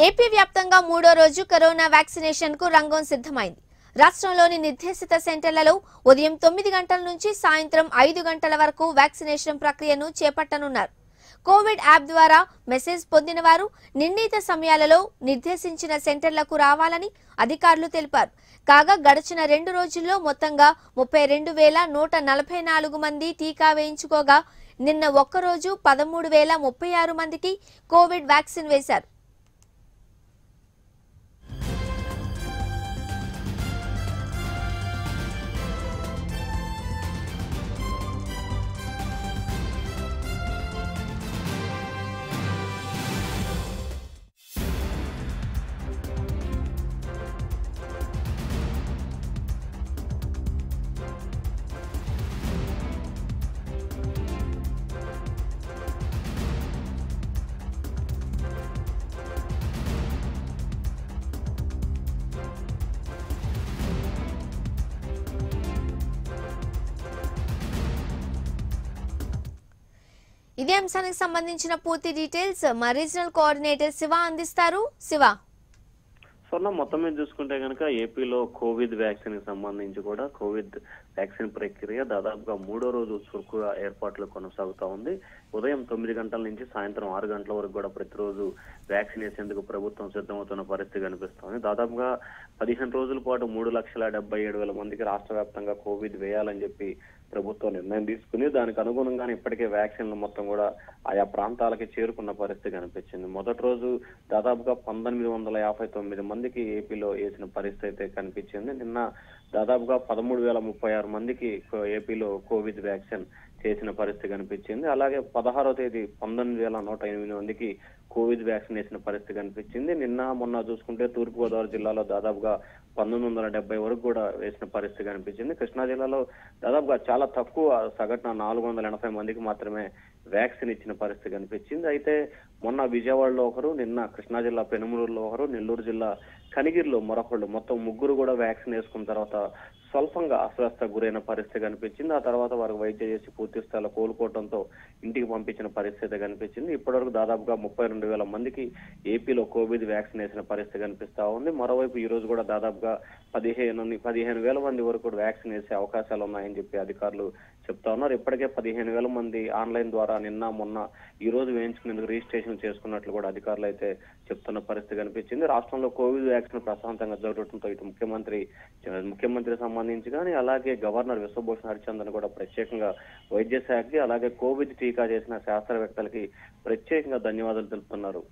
AP వ్యాప్తంగా మూడో రోజు కరోనా వ్యాక్సినేషన్ కు రంగం సిద్ధమైంది రాష్ట్రంలోని నిర్దేశిత సెంటర్లలో ఉదయం తొమ్మిది గంటల నుంచి సాయంత్రం ఐదు గంటల వరకు వ్యాక్సినేషన్ ప్రక్రియను చేపట్టనున్నారు కోవిడ్ యాప్ ద్వారా మెసేజ్ పొందిన వారు నిర్ణీత సమయాలలో నిర్దేశించిన సెంటర్లకు రావాలని అధికారులు తెలిపారు కాగా గడిచిన రెండు రోజుల్లో మొత్తంగా ముప్పై రెండు వేల నూట నలభై నాలుగు మంది టీకా వేయించుకోగా నిన్న ఒక్కరోజు పదమూడు వేల ముప్పై ఆరు మందికి కోవిడ్ వ్యాక్సిన్ వేశారు ఇదే అంశానికి సంబంధించిన పూర్తి డీటెయిల్స్ మా రీజనల్ కోఆర్డినేటర్ శివ అందిస్తారు శివ స్వర్ణ మొత్తం మీద చూసుకుంటే కనుక ఏపీలో కోవిడ్ వ్యాక్సిన్ కి సంబంధించి కూడా కోవిడ్ వ్యాక్సిన్ ప్రక్రియ దాదాపుగా మూడో రోజు చురుకుగా ఏర్పాట్లు కొనసాగుతా ఉంది ఉదయం తొమ్మిది గంటల నుంచి సాయంత్రం ఆరు గంటల వరకు కూడా ప్రతిరోజు వ్యాక్సిన్ వేసేందుకు ప్రభుత్వం సిద్ధమవుతున్న పరిస్థితి కనిపిస్తోంది దాదాపుగా పదిహేను రోజుల పాటు మూడు లక్షల డెబ్బై ఏడు వేల మందికి రాష్ట్ర వ్యాప్తంగా కోవిడ్ వేయాలని చెప్పి ప్రభుత్వం నిర్ణయం తీసుకుని దానికి అనుగుణంగానే ఇప్పటికే వ్యాక్సిన్లు మొత్తం కూడా ఆయా ప్రాంతాలకి చేరుకున్న పరిస్థితి కనిపించింది మొదటి రోజు దాదాపుగా పంతొమ్మిది వందల యాభై తొమ్మిది మందికి ఏపీలో వేసిన పరిస్థితి అయితే కనిపించింది నిన్న దాదాపుగా పదమూడు వేల ముప్పై ఆరు మందికి కో- ఏపీలో కోవిడ్ వ్యాక్సిన్ చేసిన పరిస్థితి కనిపించింది అలాగే పదహారో తేదీ పంతొమ్మిది వేల నూట ఎనిమిది మందికి కోవిడ్ వ్యాక్సిన్ వేసిన పరిస్థితి కనిపించింది నిన్న మొన్న చూసుకుంటే తూర్పుగోదావరి జిల్లాలో దాదాపుగా పంతొమ్మిది వందల డెబ్బై వరకు కూడా వేసిన పరిస్థితి కనిపించింది కృష్ణా జిల్లాలో దాదాపుగా చాలా తక్కువ సగటున నాలుగు వందల ఎనభై మందికి మాత్రమే వ్యాక్సిన్ ఇచ్చిన పరిస్థితి కనిపించింది అయితే మొన్న విజయవాడలో ఒకరు నిన్న కృష్ణా జిల్లా పెనుమలూరులో ఒకరు నెల్లూరు జిల్లా కనిగిరిలో మరొకళ్ళు మొత్తం ముగ్గురు కూడా వ్యాక్సిన్ వేసుకున్న తర్వాత స్వల్పంగా అస్వస్థ గురైన పరిస్థితి కనిపించింది ఆ తర్వాత వారికి వైద్యం చేసి పూర్తి స్థాయిలో కోలుకోవడంతో ఇంటికి పంపించిన పరిస్థితి కనిపించింది ఇప్పటివరకు దాదాపుగా ముప్పై రెండు వేల మందికి ఏపీలో కోవిడ్ వ్యాక్సిన్ వేసిన పరిస్థితి కనిపిస్తా ఉంది మరోవైపు ఈ రోజు కూడా దాదాపుగా పదిహేను పదిహేను వేల మంది వరకు కూడా వ్యాక్సిన్ వేసే అవకాశాలు ఉన్నాయని చెప్పి అధికారులు చెప్తా ఉన్నారు ఇప్పటికే పదిహేను వేల మంది ఆన్లైన్ ద్వారా నిన్న మొన్న ఈ రోజు వేయించుకునేందుకు రిజిస్ట్రేషన్ చేసుకున్నట్లు కూడా అధికారులు అయితే చెప్తున్న పరిస్థితి కనిపించింది రాష్ట్రంలో కోవిడ్ వ్యాక్సిన్ ప్రశాంతంగా జరగడంతో ఇటు ముఖ్యమంత్రి ముఖ్యమంత్రి సంబంధించి కానీ అలాగే గవర్నర్ విశ్వభూషణ్ హరిచందన్ కూడా ప్రత్యేకంగా వైద్య శాఖకి అలాగే కోవిడ్ టీకా చేసిన శాస్త్రవేత్తలకి ప్రత్యేకంగా ధన్యవాదాలు తెలుపుతున్నారు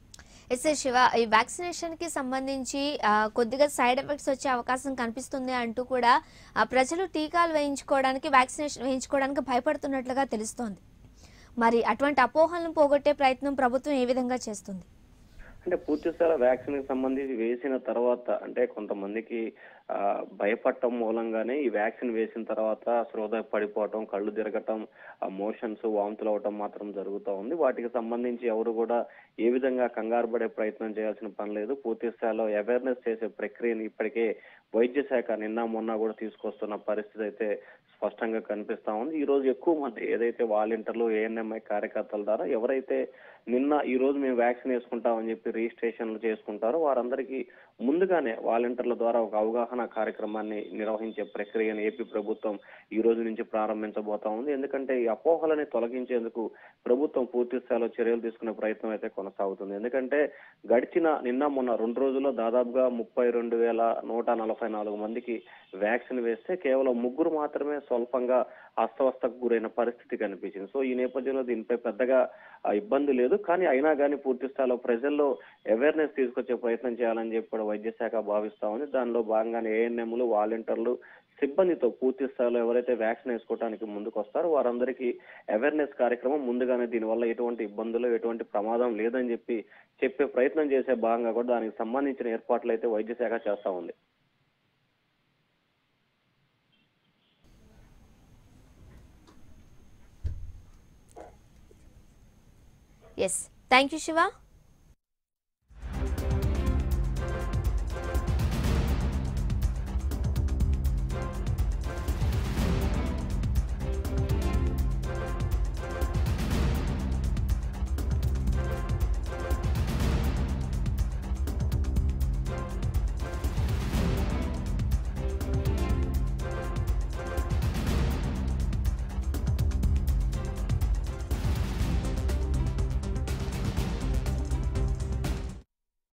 ఎస్ఏ శివ ఈ వ్యాక్సినేషన్ కి సంబంధించి ఆ, కొద్దిగా సైడ్ ఎఫెక్ట్స్ వచ్చే అవకాశం కనిపిస్తుంది అంటూ కూడా ఆ, ప్రజలు టీకాలు వేయించుకోవడానికి వ్యాక్సినేషన్ వేయించుకోవడానికి భయపడుతున్నట్లుగా తెలుస్తోంది మరి అటువంటి అపోహలను పోగొట్టే ప్రయత్నం ప్రభుత్వం ఏ విధంగా చేస్తుంది అంటే పూర్తి స్థాయి వ్యాక్సిన్ కి సంబంధించి వేసిన తర్వాత అంటే కొంతమందికి ఆ, భయపడటం మూలంగానే ఈ వ్యాక్సిన్ వేసిన తర్వాత శ్రోధ పడిపోవటం కళ్ళు తిరగటం మోషన్స్ వాంతులు అవటం మాత్రం జరుగుతూ ఉంది వాటికి సంబంధించి ఎవరు కూడా ఏ విధంగా కంగారు పడే ప్రయత్నం చేయాల్సిన పని లేదు పూర్తి స్థాయిలో అవేర్నెస్ చేసే ప్రక్రియని ఇప్పటికే వైద్య శాఖ నిన్న మొన్న కూడా తీసుకొస్తున్న పరిస్థితి అయితే స్పష్టంగా కనిపిస్తా ఉంది ఈ రోజు ఎక్కువ మంది ఏదైతే వాలంటీర్లు ఏఎన్ఎంఐ కార్యకర్తల ద్వారా ఎవరైతే నిన్న ఈ రోజు మేము వ్యాక్సిన్ వేసుకుంటామని చెప్పి రిజిస్ట్రేషన్లు చేసుకుంటారో వారందరికీ ముందుగానే వాలంటీర్ల ద్వారా ఒక అవగాహన కార్యక్రమాన్ని నిర్వహించే ప్రక్రియను ఏపీ ప్రభుత్వం ఈ రోజు నుంచి ప్రారంభించబోతా ఉంది ఎందుకంటే ఈ అపోహలని తొలగించేందుకు ప్రభుత్వం పూర్తి స్థాయిలో చర్యలు తీసుకునే ప్రయత్నం అయితే కొనసాగుతుంది ఎందుకంటే గడిచిన నిన్న మొన్న రెండు రోజుల్లో దాదాపుగా ముప్పై రెండు వేల నూట నలభై నాలుగు మందికి వ్యాక్సిన్ వేస్తే కేవలం ముగ్గురు మాత్రమే స్వల్పంగా అస్తవస్తకు గురైన పరిస్థితి కనిపించింది సో ఈ నేపథ్యంలో దీనిపై పెద్దగా ఆ, ఇబ్బంది లేదు కానీ అయినా కానీ పూర్తి స్థాయిలో ప్రజల్లో అవేర్నెస్ తీసుకొచ్చే ప్రయత్నం చేయాలని చెప్పి కూడా వైద్య శాఖ భావిస్తా ఉంది దానిలో భాగంగానే ఏఎన్ఎంలు వాలంటీర్లు సిబ్బందితో పూర్తి స్థాయిలో ఎవరైతే వ్యాక్సిన్ వేసుకోవడానికి ముందుకు వస్తారో వారందరికీ అవేర్నెస్ కార్యక్రమం ముందుగానే దీనివల్ల ఎటువంటి ఇబ్బందులు ఎటువంటి ప్రమాదం లేదని చెప్పి చెప్పే ప్రయత్నం చేసే భాగంగా కూడా దానికి సంబంధించిన ఏర్పాట్లు అయితే వైద్య శాఖ చేస్తా ఉంది ఎస్ థ్యాంక్ యూ శివ